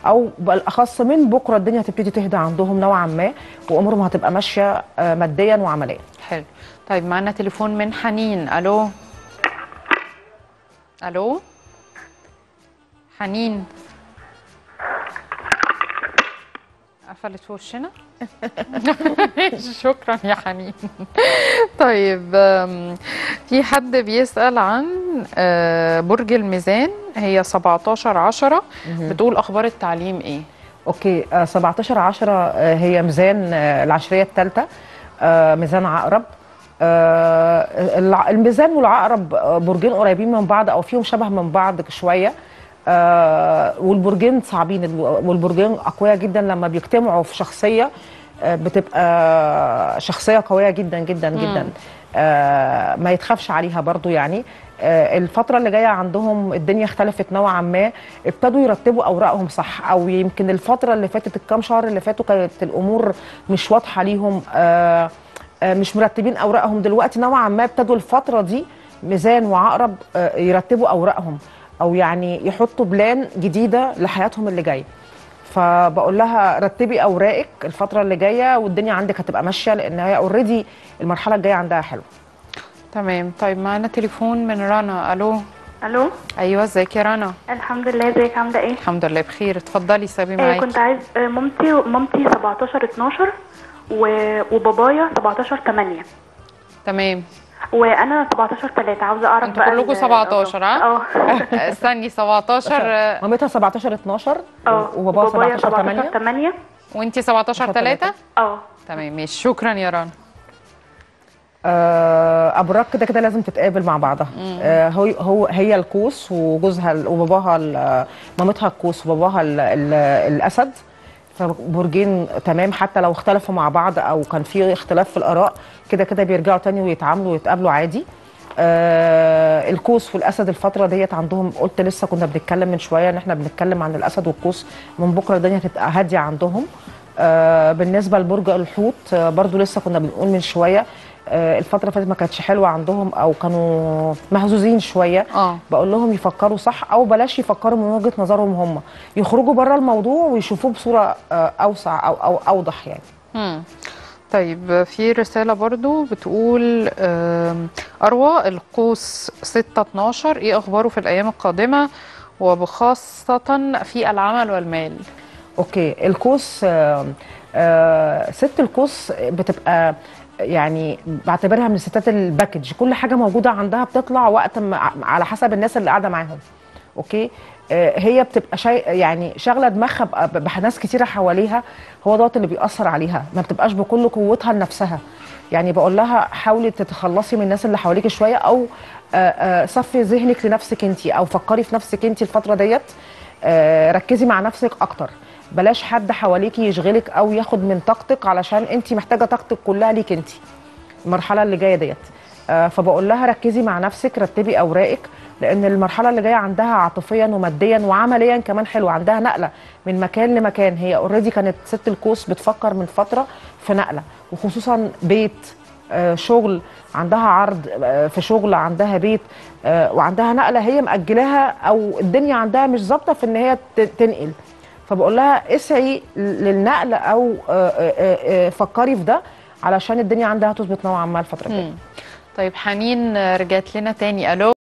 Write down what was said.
او بالاخص من بكره الدنيا هتبتدي تهدى عندهم نوعا ما وامورهم هتبقى ماشيه آه، ماديا وعمليا حلو طيب معنا تليفون من حنين الو الو حنين قفلت في وشنا شكرا يا حنين طيب آم، في حد بيسأل عن آه، برج الميزان هي 17 10 بتقول اخبار التعليم ايه اوكي آه 17 10 آه هي ميزان آه العشريه الثالثه آه ميزان عقرب آه الع- الميزان والعقرب آه، برجين قريبين من بعض او فيهم شبه من بعض شويه آه والبرجين صعبين الب- والبرجين اقوياء جدا لما بيجتمعوا في شخصيه آه بتبقى شخصيه قويه جدا جدا جدا آه ما يتخافش عليها برضو يعني آه الفترة اللي جاية عندهم الدنيا اختلفت نوعا ما ابتدوا يرتبوا أوراقهم صح أو يمكن الفترة اللي فاتت الكام شهر اللي فاتوا كانت الأمور مش واضحة ليهم آه آه مش مرتبين أوراقهم دلوقتي نوعا ما ابتدوا الفترة دي ميزان وعقرب آه يرتبوا أوراقهم أو يعني يحطوا بلان جديدة لحياتهم اللي جايه فبقول لها رتبي اوراقك الفتره اللي جايه والدنيا عندك هتبقى ماشيه لان هي اوريدي المرحله الجايه عندها حلو تمام طيب معنا تليفون من رنا الو الو ايوه ازيك يا رنا الحمد لله ازيك عامله ايه الحمد لله بخير اتفضلي سابي آه معاكي كنت عايز آه مامتي مامتي 17 12 و... وبابايا 17 8 تمام وانا 17 3 عاوزه اعرف انتوا بقى كلكم ال- 17 ها؟ اه استني 17 آه، مامتها 17 12 اه وباباها وبابايا 17 8 17 8 وانتي 17 3 اه تمام ماشي شكرا يا رنا آه، ابراج كده كده لازم تتقابل مع بعضها آه، هو هو هي القوس وجوزها ال- وباباها ال- مامتها القوس وباباها ال- ال- الاسد فبرجين تمام حتى لو اختلفوا مع بعض او كان في اختلاف في الاراء كده كده بيرجعوا تاني ويتعاملوا ويتقابلوا عادي آه القوس والاسد الفتره ديت عندهم قلت لسه كنا بنتكلم من شويه ان احنا بنتكلم عن الاسد والقوس من بكره الدنيا هتبقى هاديه عندهم آه بالنسبه لبرج الحوت آه برضو لسه كنا بنقول من شويه آه الفتره اللي فاتت ما كانتش حلوه عندهم او كانوا مهزوزين شويه اه بقول لهم يفكروا صح او بلاش يفكروا من وجهه نظرهم هم يخرجوا بره الموضوع ويشوفوه بصوره آه اوسع او او اوضح يعني مم. طيب في رسالة برضو بتقول آم، أروى القوس 6 12 إيه أخباره في الأيام القادمة وبخاصة في العمل والمال اوكي القوس آه آه ست القوس بتبقى يعني بعتبرها من الستات الباكج كل حاجه موجوده عندها بتطلع وقت ما على حسب الناس اللي قاعده معاهم اوكي آه هي بتبقى شيء يعني شغله دماغها ب- بناس كتيره حواليها هو دوت اللي بيأثر عليها ما بتبقاش بكل قوتها لنفسها يعني بقول لها حاولي تتخلصي من الناس اللي حواليك شويه او آه، آه، صفي ذهنك لنفسك انت او فكري في نفسك انت الفتره ديت آه، ركزي مع نفسك اكتر بلاش حد حواليكي يشغلك او ياخد من طاقتك علشان انت محتاجه طاقتك كلها ليك انت المرحله اللي جايه ديت آه، فبقول لها ركزي مع نفسك رتبي اوراقك لان المرحله اللي جايه عندها عاطفيا وماديا وعمليا كمان حلو عندها نقله من مكان لمكان هي اوريدي كانت ست الكوس بتفكر من فتره في نقله وخصوصا بيت آه، شغل عندها عرض آه، في شغل عندها بيت آه، وعندها نقله هي مأجلاها او الدنيا عندها مش ظابطه في ان هي ت- تنقل فبقول لها اسعي للنقل او آه، آه، آه، فكري في ده علشان الدنيا عندها تظبط نوعا ما الفتره الجايه طيب حنين آه، رجعت لنا تاني ألو